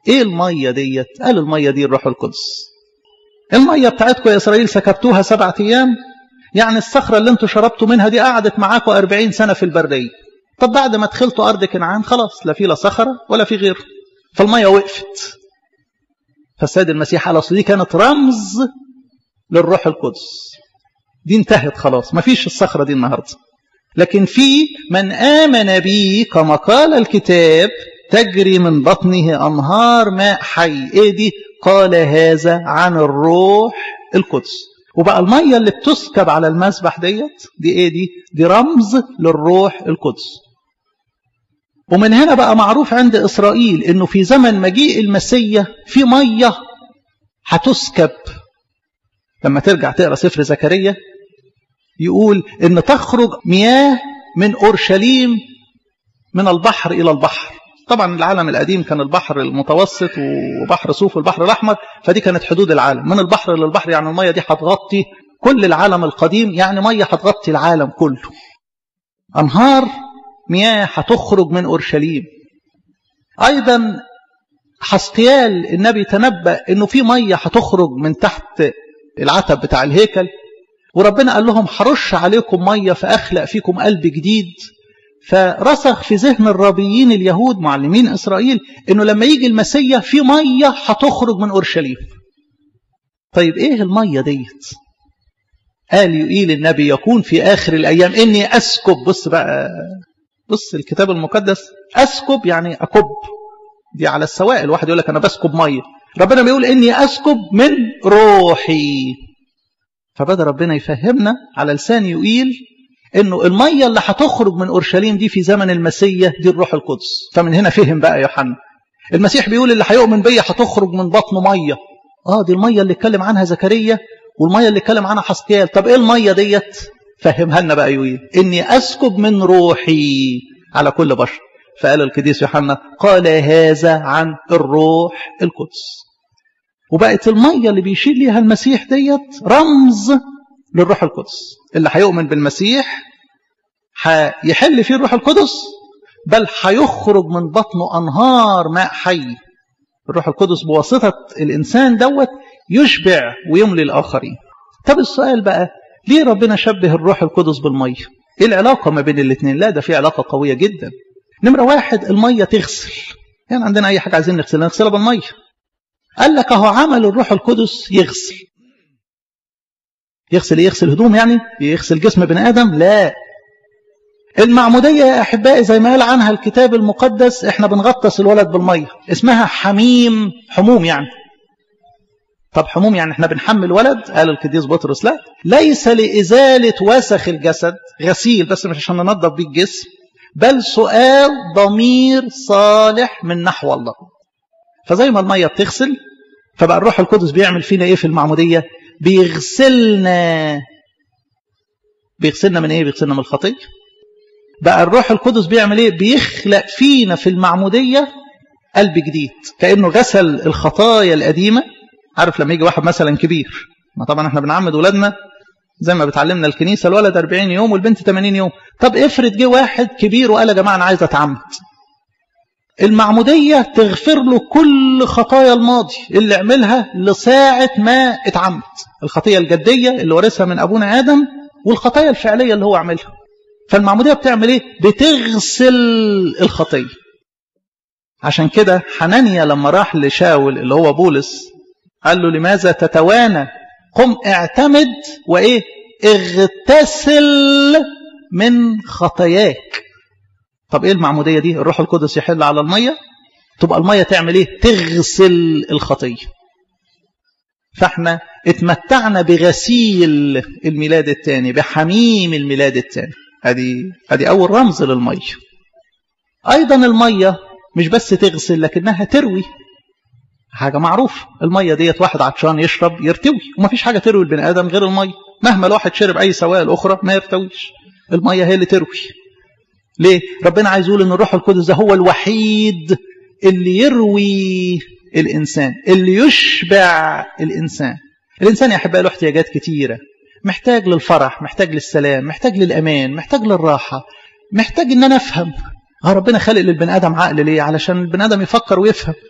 ايه الميه ديت قال الميه دي الروح القدس الميه بتاعتكم يا اسرائيل سكبتوها سبعة ايام يعني الصخره اللي انتوا شربتوا منها دي قعدت معاكم 40 سنه في البريه طب بعد ما دخلتوا ارض كنعان خلاص لا في لا صخره ولا في غيره فالميه وقفت فالسيد المسيح قال اصل دي كانت رمز للروح القدس دي انتهت خلاص ما فيش الصخره دي النهارده لكن في من آمن بي كما قال الكتاب تجري من بطنه أنهار ماء حي إيه دي قال هذا عن الروح القدس وبقى المية اللي بتسكب على المسبح ديت دي إيه دي دي رمز للروح القدس ومن هنا بقى معروف عند إسرائيل إنه في زمن مجيء المسيح في مية هتسكب لما ترجع تقرأ سفر زكريا يقول ان تخرج مياه من اورشليم من البحر الى البحر طبعا العالم القديم كان البحر المتوسط وبحر صوف والبحر الاحمر فدي كانت حدود العالم من البحر للبحر يعني الميه دي هتغطي كل العالم القديم يعني ميه هتغطي العالم كله انهار مياه هتخرج من اورشليم ايضا حسقيال النبي تنبأ انه في ميه هتخرج من تحت العتب بتاع الهيكل وربنا قال لهم حرش عليكم مية فأخلق فيكم قلب جديد فرسخ في ذهن الرابيين اليهود معلمين إسرائيل إنه لما يجي المسيح في مية هتخرج من أورشليم طيب إيه المية ديت قال يقيل النبي يكون في آخر الأيام إني أسكب بص بقى بص الكتاب المقدس أسكب يعني أكب دي على السوائل واحد يقول لك أنا بسكب مية ربنا بيقول إني أسكب من روحي فبدأ ربنا يفهمنا على لسان يقيل انه الميه اللي هتخرج من اورشليم دي في زمن المسيح دي الروح القدس فمن هنا فهم بقى يوحنا المسيح بيقول اللي هيؤمن بيا هتخرج من بطنه ميه اه دي الميه اللي اتكلم عنها زكريا والميه اللي اتكلم عنها حسقيال طب ايه الميه ديت فهمها لنا بقى يقيل اني اسكب من روحي على كل بشر فقال القديس يوحنا قال هذا عن الروح القدس وبقت المية اللي بيشيل ليها المسيح ديت رمز للروح القدس اللي هيؤمن بالمسيح هيحل فيه الروح القدس بل هيخرج من بطنه أنهار ماء حي الروح القدس بواسطة الإنسان دوت يشبع ويملي الآخرين طب السؤال بقى ليه ربنا شبه الروح القدس بالمية ايه العلاقة ما بين الاثنين لا ده في علاقة قوية جدا نمرة واحد المية تغسل يعني عندنا أي حاجة عايزين نغسلها نغسلها بالمية قال لك اهو عمل الروح القدس يغسل يغسل يغسل هدوم يعني يغسل جسم بني ادم لا المعمودية يا أحبائي زي ما قال عنها الكتاب المقدس احنا بنغطس الولد بالمية اسمها حميم حموم يعني طب حموم يعني احنا بنحمل ولد قال القديس بطرس لا ليس لإزالة وسخ الجسد غسيل بس مش عشان ننظف بيه الجسم بل سؤال ضمير صالح من نحو الله فزي ما المية بتغسل فبقى الروح القدس بيعمل فينا ايه في المعمودية بيغسلنا بيغسلنا من ايه بيغسلنا من الخطية بقى الروح القدس بيعمل ايه بيخلق فينا في المعمودية قلب جديد كأنه غسل الخطايا القديمة عارف لما يجي واحد مثلا كبير ما طبعا احنا بنعمد ولادنا زي ما بتعلمنا الكنيسة الولد 40 يوم والبنت 80 يوم طب افرض جه واحد كبير وقال يا جماعة انا عايز اتعمد المعمودية تغفر له كل خطايا الماضي اللي عملها لساعة ما اتعمد الخطية الجدية اللي ورثها من أبونا آدم والخطايا الفعلية اللي هو عملها فالمعمودية بتعمل ايه بتغسل الخطية عشان كده حنانيا لما راح لشاول اللي هو بولس قال له لماذا تتوانى قم اعتمد وايه اغتسل من خطاياك طب ايه المعمودية دي الروح القدس يحل على المية تبقى المية تعمل ايه تغسل الخطية فاحنا اتمتعنا بغسيل الميلاد الثاني بحميم الميلاد الثاني ادي ادي اول رمز للمية ايضا المية مش بس تغسل لكنها تروي حاجة معروف المية ديت واحد عطشان يشرب يرتوي ومفيش حاجة تروي البني ادم غير المية مهما الواحد شرب اي سوائل اخرى ما يرتويش المية هي اللي تروي ليه ربنا عايز يقول ان الروح القدس ده هو الوحيد اللي يروي الانسان اللي يشبع الانسان الانسان يا احبائي له احتياجات كتيره محتاج للفرح محتاج للسلام محتاج للامان محتاج للراحه محتاج ان انا افهم اه ربنا خلق للبني ادم عقل ليه علشان البني ادم يفكر ويفهم